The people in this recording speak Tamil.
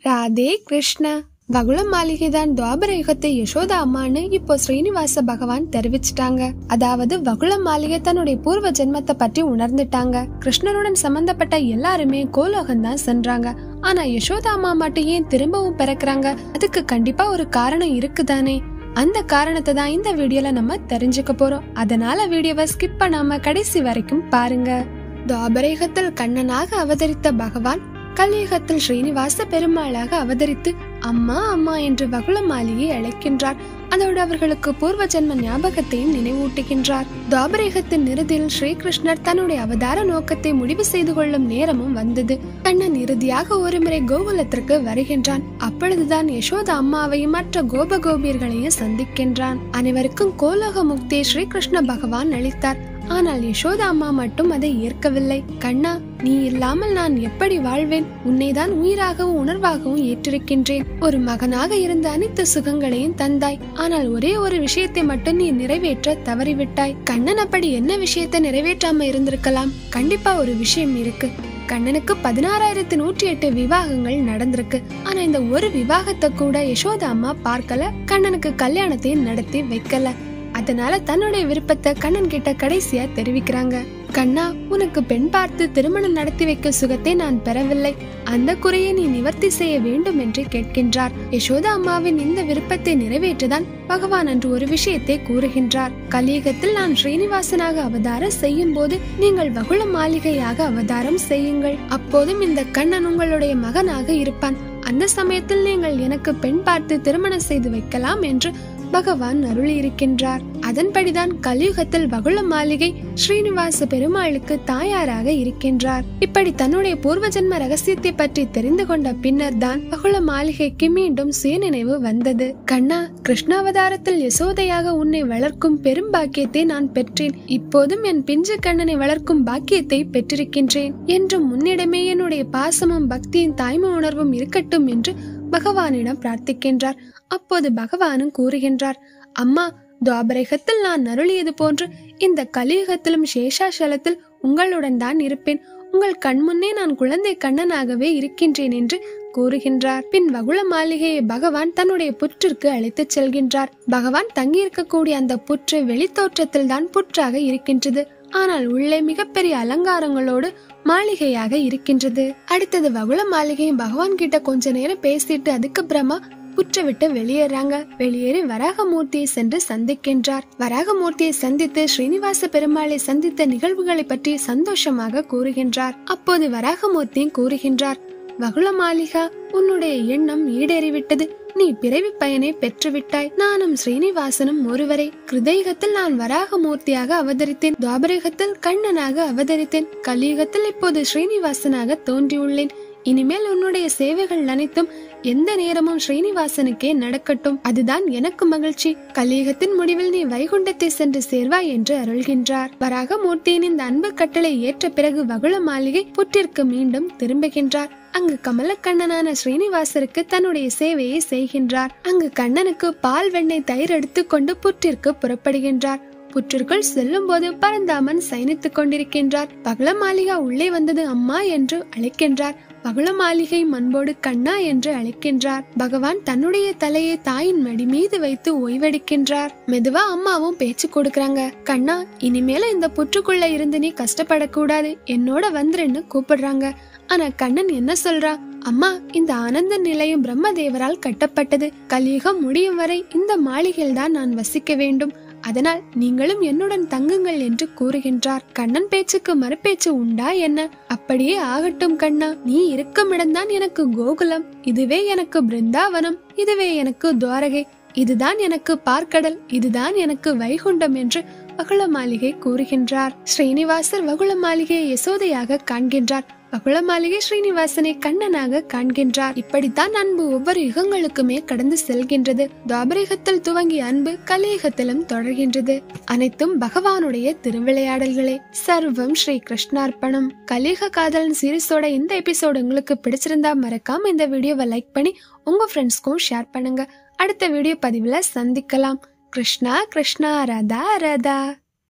ராதே கிருஷ்ணா வகுளம் மாளிகை தான் துவாபர யுகத்தை யசோதா அம்மான்னு இப்போ ஸ்ரீனிவாச பகவான் தெரிவிச்சிட்டாங்க அதாவது வகுளம் மாளிகை தன்னுடைய பூர்வ ஜென்மத்தை பற்றி உணர்ந்துட்டாங்க கிருஷ்ணனுடன் சம்பந்தப்பட்ட எல்லாருமே கோலோகம் தான் சென்றாங்க ஆனா யசோதா அம்மா மட்டும் ஏன் திரும்பவும் பிறக்குறாங்க அதுக்கு கண்டிப்பா ஒரு காரணம் இருக்குதானே அந்த காரணத்தை தான் இந்த வீடியோல நம்ம தெரிஞ்சுக்க போறோம் அதனால வீடியோவை ஸ்கிப் பண்ணாம கடைசி வரைக்கும் பாருங்க துவாபரயுகத்தில் கண்ணனாக அவதரித்த பகவான் கலியுகத்தில் ஸ்ரீனிவாச பெருமாளாக அவதரித்து அம்மா அம்மா என்று வகுள மாளிகை அழைக்கின்றார் அதோடு அவர்களுக்கு பூர்வ ஜென்ம ஞாபகத்தையும் நினைவூட்டுகின்றார் துவாபரயுகத்தின் இறுதியில் ஸ்ரீகிருஷ்ணர் தன்னுடைய அவதார நோக்கத்தை முடிவு செய்து கொள்ளும் நேரமும் வந்தது கண்ணன் இறுதியாக ஒருமுறை கோகுலத்திற்கு வருகின்றான் அப்பொழுதுதான் யசோதா அம்மாவையும் மற்ற கோப கோபியர்களையும் சந்திக்கின்றான் அனைவருக்கும் கோலோக முக்தியை ஸ்ரீகிருஷ்ண பகவான் அளித்தார் ஆனால் யசோதா அம்மா மட்டும் அதை ஏற்கவில்லை கண்ணா நீ இல்லாமல் நான் எப்படி வாழ்வேன் உன்னைதான் உயிராகவும் உணர்வாகவும் ஏற்றிருக்கின்றேன் ஒரு மகனாக இருந்த அனைத்து சுகங்களையும் தந்தாய் ஆனால் ஒரே ஒரு விஷயத்தை மட்டும் நீ நிறைவேற்ற தவறிவிட்டாய் கண்ணன் அப்படி என்ன விஷயத்தை நிறைவேற்றாம இருந்திருக்கலாம் கண்டிப்பா ஒரு விஷயம் இருக்கு கண்ணனுக்கு பதினாறாயிரத்தி நூற்றி எட்டு விவாகங்கள் நடந்திருக்கு ஆனா இந்த ஒரு விவாகத்தை கூட யசோதா அம்மா பார்க்கல கண்ணனுக்கு கல்யாணத்தையும் நடத்தி வைக்கல அதனால தன்னுடைய விருப்பத்தை கண்ணன் கிட்ட கடைசியா தெரிவிக்கிறாங்க கண்ணா உனக்கு பெண் பார்த்து திருமணம் நடத்தி வைக்க சுகத்தை நான் பெறவில்லை அந்த குறையை நீ நிவர்த்தி செய்ய வேண்டும் என்று கேட்கின்றார் யசோதா அம்மாவின் இந்த விருப்பத்தை நிறைவேற்றதான் பகவான் அன்று ஒரு விஷயத்தை கூறுகின்றார் கலியுகத்தில் நான் ஸ்ரீனிவாசனாக அவதாரம் செய்யும் போது நீங்கள் வகுள மாளிகையாக அவதாரம் செய்யுங்கள் அப்போதும் இந்த கண்ணன் உங்களுடைய மகனாக இருப்பான் அந்த சமயத்தில் நீங்கள் எனக்கு பெண் பார்த்து திருமணம் செய்து வைக்கலாம் என்று பகவான் அருளி இருக்கின்றார் அதன்படிதான் கலியுகத்தில் வகுள மாளிகை ஸ்ரீனிவாச பெருமாளுக்கு தாயாராக இருக்கின்றார் இப்படி தன்னுடைய பூர்வ ஜென்ம ரகசியத்தை பற்றி தெரிந்து கொண்ட பின்னர் தான் வகுள மாளிகைக்கு மீண்டும் சுயநினைவு வந்தது கண்ணா கிருஷ்ணாவதாரத்தில் யசோதையாக உன்னை வளர்க்கும் பெரும் பாக்கியத்தை நான் பெற்றேன் இப்போதும் என் பிஞ்சு கண்ணனை வளர்க்கும் பாக்கியத்தை பெற்றிருக்கின்றேன் என்றும் முன்னிடமே என்னுடைய பாசமும் பக்தியின் தாய்மை உணர்வும் இருக்கட்டும் என்று பகவானிடம் பிரார்த்திக்கின்றார் அப்போது பகவானும் கூறுகின்றார் அம்மா துவாபரகத்தில் நான் அருளியது போன்று இந்த கலியுகத்திலும் சேஷாசலத்தில் உங்களுடன் தான் இருப்பேன் உங்கள் கண்முன்னே நான் குழந்தை கண்ணனாகவே இருக்கின்றேன் என்று கூறுகின்றார் பின் வகுள மாளிகையை பகவான் தன்னுடைய புற்றிற்கு அழைத்துச் செல்கின்றார் பகவான் தங்கியிருக்கக்கூடிய அந்த புற்று வெளித்தோற்றத்தில் தான் புற்றாக இருக்கின்றது ஆனால் உள்ளே மிகப்பெரிய அலங்காரங்களோடு மாளிகையாக இருக்கின்றது அடுத்தது வகுள மாளிகையும் பகவான் கிட்ட கொஞ்ச நேரம் பேசிட்டு அதுக்கப்புறமா புற்ற விட்டு வெளியேறாங்க வெளியேறி வராகமூர்த்தியை சென்று சந்திக்கின்றார் வராகமூர்த்தியை சந்தித்து ஸ்ரீனிவாச பெருமாளை சந்தித்த நிகழ்வுகளை பற்றி சந்தோஷமாக கூறுகின்றார் அப்போது வராகமூர்த்தியும் கூறுகின்றார் வகுள மாளிகா உன்னுடைய எண்ணம் ஈடேறிவிட்டது நீ பிறவி பயனை பெற்றுவிட்டாய் நானும் ஸ்ரீனிவாசனும் ஒருவரே கிருதயுகத்தில் நான் வராகமூர்த்தியாக அவதரித்தேன் துவாபரயுகத்தில் கண்ணனாக அவதரித்தேன் கலியுகத்தில் இப்போது ஸ்ரீனிவாசனாக தோன்றியுள்ளேன் இனிமேல் உன்னுடைய சேவைகள் அனைத்தும் எந்த நேரமும் ஸ்ரீனிவாசனுக்கே நடக்கட்டும் அதுதான் எனக்கு மகிழ்ச்சி கலியுகத்தின் முடிவில் நீ வைகுண்டத்தை சென்று சேர்வாய் என்று அருள்கின்றார் வராகமூர்த்தியின் இந்த அன்பு கட்டளை ஏற்ற பிறகு வகுள மாளிகை புற்றிற்கு மீண்டும் திரும்புகின்றார் அங்கு கமலக்கண்ணனான ஸ்ரீனிவாசருக்கு தன்னுடைய சேவையை செய்கின்றார் அங்கு கண்ணனுக்கு பால் வெண்ணெய் தயிர் எடுத்துக்கொண்டு புற்றிற்கு புறப்படுகின்றார் புற்றிற்குள் செல்லும் போது பரந்தாமன் சயனித்துக் கொண்டிருக்கின்றார் பகல மாளிகா உள்ளே வந்தது அம்மா என்று அழைக்கின்றார் பகல மாளிகை மண்போடு கண்ணா என்று அழைக்கின்றார் பகவான் தன்னுடைய தலையை தாயின் மடி மீது வைத்து ஓய்வெடுக்கின்றார் மெதுவா அம்மாவும் பேச்சு கொடுக்கறாங்க கண்ணா இனிமேல இந்த புற்றுக்குள்ள இருந்து நீ கஷ்டப்படக்கூடாது என்னோட வந்துருன்னு கூப்பிடுறாங்க ஆனா கண்ணன் என்ன சொல்றா அம்மா இந்த ஆனந்த நிலையம் பிரம்மதேவரால் கட்டப்பட்டது கலியுகம் முடியும் வரை இந்த மாளிகையில் தான் நான் வசிக்க வேண்டும் அதனால் நீங்களும் என்னுடன் தங்குங்கள் என்று கூறுகின்றார் கண்ணன் பேச்சுக்கு மறுபேச்சு உண்டா என்ன அப்படியே ஆகட்டும் கண்ணா நீ இருக்கும் இடம்தான் எனக்கு கோகுலம் இதுவே எனக்கு பிருந்தாவனம் இதுவே எனக்கு துவாரகை இதுதான் எனக்கு பார்க்கடல் இதுதான் எனக்கு வைகுண்டம் என்று வகுள மாளிகை கூறுகின்றார் ஸ்ரீனிவாசர் வகுள மாளிகையை யசோதையாக காண்கின்றார் வகுள மாளிகை ஸ்ரீனிவாசனை கண்ணனாக காண்கின்றார் இப்படித்தான் அன்பு ஒவ்வொரு யுகங்களுக்குமே கடந்து செல்கின்றது துவாபரயுகத்தில் துவங்கிய அன்பு கலியுகத்திலும் தொடர்கின்றது அனைத்தும் பகவானுடைய திருவிளையாடல்களே சர்வம் ஸ்ரீ கிருஷ்ணார்ப்பணம் கலியுக காதலன் சீரிஸோட இந்த எபிசோடு உங்களுக்கு பிடிச்சிருந்தா மறக்காம இந்த வீடியோவை லைக் பண்ணி உங்க ஃப்ரெண்ட்ஸ்க்கும் ஷேர் பண்ணுங்க அடுத்த வீடியோ பதிவுல சந்திக்கலாம் கிருஷ்ணா கிருஷ்ணா ரதா ரதா